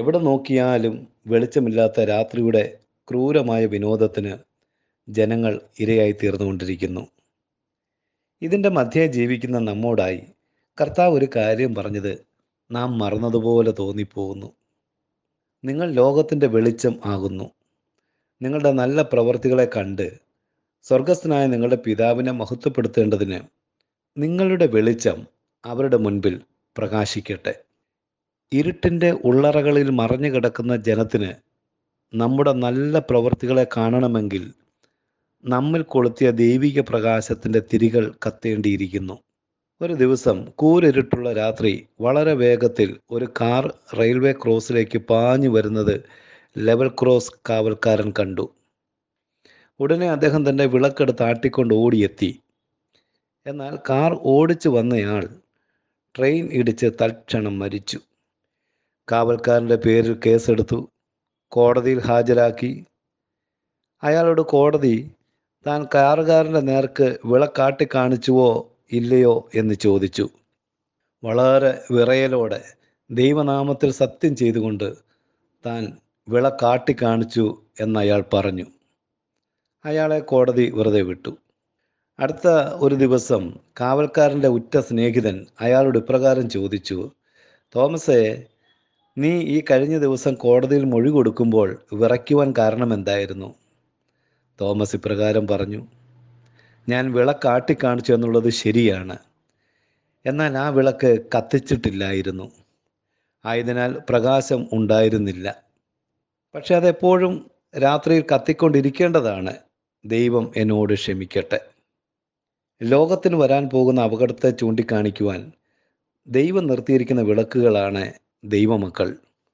എവിടെ നോക്കിയാലും വെളിച്ചമില്ലാത്ത രാത്രിയുടെ ക്രൂരമായ വിനോദത്തിന് ജനങ്ങൾ ഇരയായി തീർന്നുകൊണ്ടിരിക്കുന്നു ഇതിൻ്റെ മധ്യേ ജീവിക്കുന്ന നമ്മോടായി കർത്താവ് ഒരു കാര്യം പറഞ്ഞത് നാം മറന്നതുപോലെ തോന്നിപ്പോകുന്നു നിങ്ങൾ ലോകത്തിൻ്റെ വെളിച്ചം ആകുന്നു നിങ്ങളുടെ നല്ല പ്രവർത്തികളെ കണ്ട് സ്വർഗസ്ഥനായ നിങ്ങളുടെ പിതാവിനെ മഹത്വപ്പെടുത്തേണ്ടതിന് നിങ്ങളുടെ വെളിച്ചം അവരുടെ മുൻപിൽ പ്രകാശിക്കട്ടെ ഇരുട്ടിൻ്റെ ഉള്ളറകളിൽ മറഞ്ഞു കിടക്കുന്ന ജനത്തിന് നമ്മുടെ നല്ല പ്രവൃത്തികളെ കാണണമെങ്കിൽ നമ്മിൽ കൊളുത്തിയ ദൈവിക പ്രകാശത്തിൻ്റെ തിരികൾ കത്തേണ്ടിയിരിക്കുന്നു ഒരു ദിവസം കൂരിരുട്ടുള്ള രാത്രി വളരെ വേഗത്തിൽ ഒരു കാർ റെയിൽവേ ക്രോസിലേക്ക് പാഞ്ഞു വരുന്നത് ലെവൽ ക്രോസ് കാവൽക്കാരൻ കണ്ടു ഉടനെ അദ്ദേഹം തൻ്റെ വിളക്കെടുത്ത് ആട്ടിക്കൊണ്ട് ഓടിയെത്തി എന്നാൽ കാർ ഓടിച്ചു വന്നയാൾ ട്രെയിൻ ഇടിച്ച് തൽക്ഷണം മരിച്ചു കാവൽക്കാരൻ്റെ പേരിൽ കേസെടുത്തു കോടതിയിൽ ഹാജരാക്കി അയാളോട് കോടതി താൻ കാറുകാരൻ്റെ നേർക്ക് വിളക്കാട്ടി കാണിച്ചുവോ ഇല്ലയോ എന്ന് ചോദിച്ചു വളരെ വിറയലോടെ ദൈവനാമത്തിൽ സത്യം ചെയ്തുകൊണ്ട് താൻ വിളക്കാട്ടി കാണിച്ചു എന്ന് അയാൾ പറഞ്ഞു അയാളെ കോടതി വെറുതെ വിട്ടു അടുത്ത ഒരു ദിവസം കാവൽക്കാരൻ്റെ ഉറ്റ സ്നേഹിതൻ അയാളോട് ഇപ്രകാരം ചോദിച്ചു തോമസേ നീ ഈ കഴിഞ്ഞ ദിവസം കോടതിയിൽ മൊഴി കൊടുക്കുമ്പോൾ വിറയ്ക്കുവാൻ കാരണം എന്തായിരുന്നു തോമസ് ഇപ്രകാരം പറഞ്ഞു ഞാൻ വിളക്കാട്ടി കാണിച്ചു എന്നുള്ളത് ശരിയാണ് എന്നാൽ ആ വിളക്ക് കത്തിച്ചിട്ടില്ലായിരുന്നു ആയതിനാൽ പ്രകാശം ഉണ്ടായിരുന്നില്ല പക്ഷെ അതെപ്പോഴും രാത്രിയിൽ കത്തിക്കൊണ്ടിരിക്കേണ്ടതാണ് ദൈവം എന്നോട് ക്ഷമിക്കട്ടെ ലോകത്തിന് വരാൻ പോകുന്ന അപകടത്തെ ചൂണ്ടിക്കാണിക്കുവാൻ ദൈവം നിർത്തിയിരിക്കുന്ന വിളക്കുകളാണ് ദൈവമക്കൾ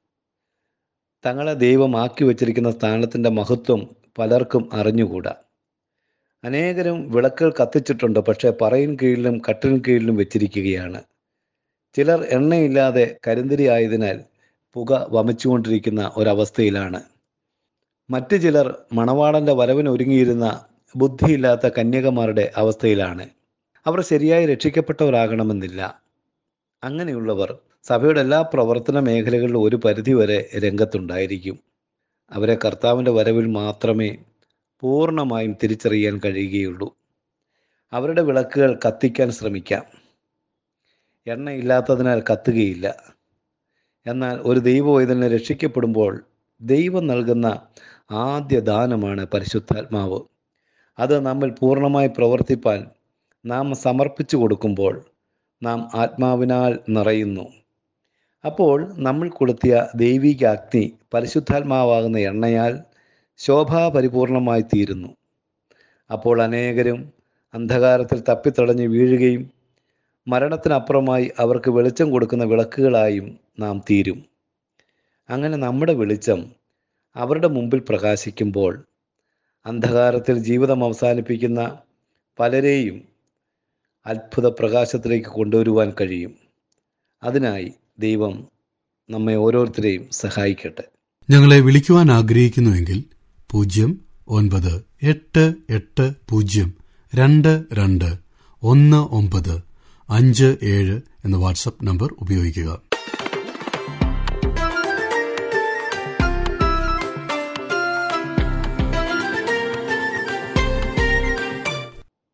തങ്ങളെ ദൈവം ആക്കി വച്ചിരിക്കുന്ന സ്ഥാനത്തിൻ്റെ മഹത്വം പലർക്കും അറിഞ്ഞുകൂടാ അനേകരും വിളക്കുകൾ കത്തിച്ചിട്ടുണ്ട് പക്ഷേ പറയിൻ കീഴിലും കട്ടിലിൻ കീഴിലും വെച്ചിരിക്കുകയാണ് ചിലർ എണ്ണയില്ലാതെ കരിന്തിരി ആയതിനാൽ പുക വമിച്ചുകൊണ്ടിരിക്കുന്ന ഒരവസ്ഥയിലാണ് മറ്റു ചിലർ മണവാളൻ്റെ വരവിന് ഒരുങ്ങിയിരുന്ന ബുദ്ധിയില്ലാത്ത കന്യകമാരുടെ അവസ്ഥയിലാണ് അവർ ശരിയായി രക്ഷിക്കപ്പെട്ടവരാകണമെന്നില്ല അങ്ങനെയുള്ളവർ സഭയുടെ എല്ലാ പ്രവർത്തന മേഖലകളിലും ഒരു പരിധിവരെ രംഗത്തുണ്ടായിരിക്കും അവരെ കർത്താവിൻ്റെ വരവിൽ മാത്രമേ പൂർണ്ണമായും തിരിച്ചറിയാൻ കഴിയുകയുള്ളൂ അവരുടെ വിളക്കുകൾ കത്തിക്കാൻ ശ്രമിക്കാം എണ്ണയില്ലാത്തതിനാൽ കത്തുകയില്ല എന്നാൽ ഒരു ദൈവവൈതലിനെ രക്ഷിക്കപ്പെടുമ്പോൾ ദൈവം നൽകുന്ന ആദ്യ ദാനമാണ് പരിശുദ്ധാത്മാവ് അത് നമ്മിൽ പൂർണ്ണമായി പ്രവർത്തിപ്പാൻ നാം സമർപ്പിച്ചു കൊടുക്കുമ്പോൾ നാം ആത്മാവിനാൽ നിറയുന്നു അപ്പോൾ നമ്മൾ കൊളുത്തിയ ദൈവിക അഗ്നി പരിശുദ്ധാത്മാവാകുന്ന എണ്ണയാൽ ശോഭാപരിപൂർണമായി തീരുന്നു അപ്പോൾ അനേകരും അന്ധകാരത്തിൽ തപ്പിത്തടഞ്ഞ് വീഴുകയും മരണത്തിനപ്പുറമായി അവർക്ക് വെളിച്ചം കൊടുക്കുന്ന വിളക്കുകളായും നാം തീരും അങ്ങനെ നമ്മുടെ വെളിച്ചം അവരുടെ മുമ്പിൽ പ്രകാശിക്കുമ്പോൾ അന്ധകാരത്തിൽ ജീവിതം അവസാനിപ്പിക്കുന്ന പലരെയും അത്ഭുത പ്രകാശത്തിലേക്ക് കൊണ്ടുവരുവാൻ കഴിയും അതിനായി ദൈവം നമ്മെ ഓരോരുത്തരെയും സഹായിക്കട്ടെ ഞങ്ങളെ വിളിക്കുവാൻ ആഗ്രഹിക്കുന്നുവെങ്കിൽ പൂജ്യം ഒൻപത് എട്ട് എട്ട് പൂജ്യം രണ്ട് രണ്ട് ഒന്ന് ഒമ്പത് അഞ്ച് ഏഴ് എന്ന വാട്സപ്പ് നമ്പർ ഉപയോഗിക്കുക